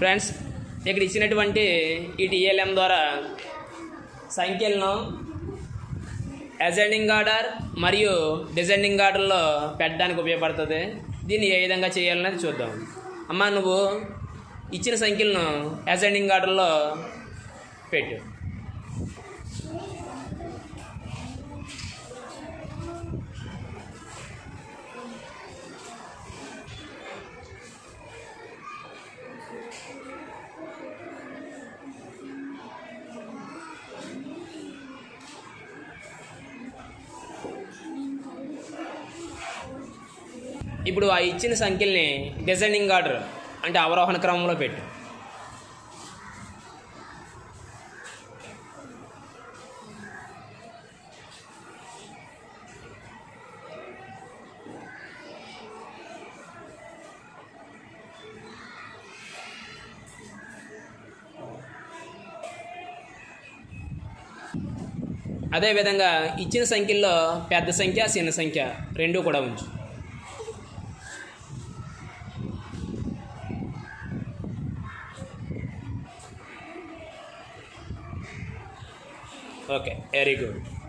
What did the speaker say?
friends ఇక్కడ ఇచ్చినటువంటి ఈ టీఎల్ఎం ద్వారా సంఖ్యలను అసెండింగ్ ఆర్డర్ మరియు డిసెండింగ్ ఆర్డర్లో పెట్టడానికి ఉపయోగపడుతుంది దీన్ని ఏ విధంగా చేయాలనేది చూద్దాం అమ్మ నువ్వు ఇచ్చిన సంఖ్యలను అసెండింగ్ ఆర్డర్లో పెట్టు ఇప్పుడు ఆ ఇచ్చిన సంఖ్యల్ని డిసెండింగ్ ఆర్డర్ అంటే అవరోహణ క్రమంలో పెట్టు అదేవిధంగా ఇచ్చిన సంఖ్యల్లో పెద్ద సంఖ్య చిన్న సంఖ్య రెండు కూడా ఉంచు ఓకే వెరీ గుడ్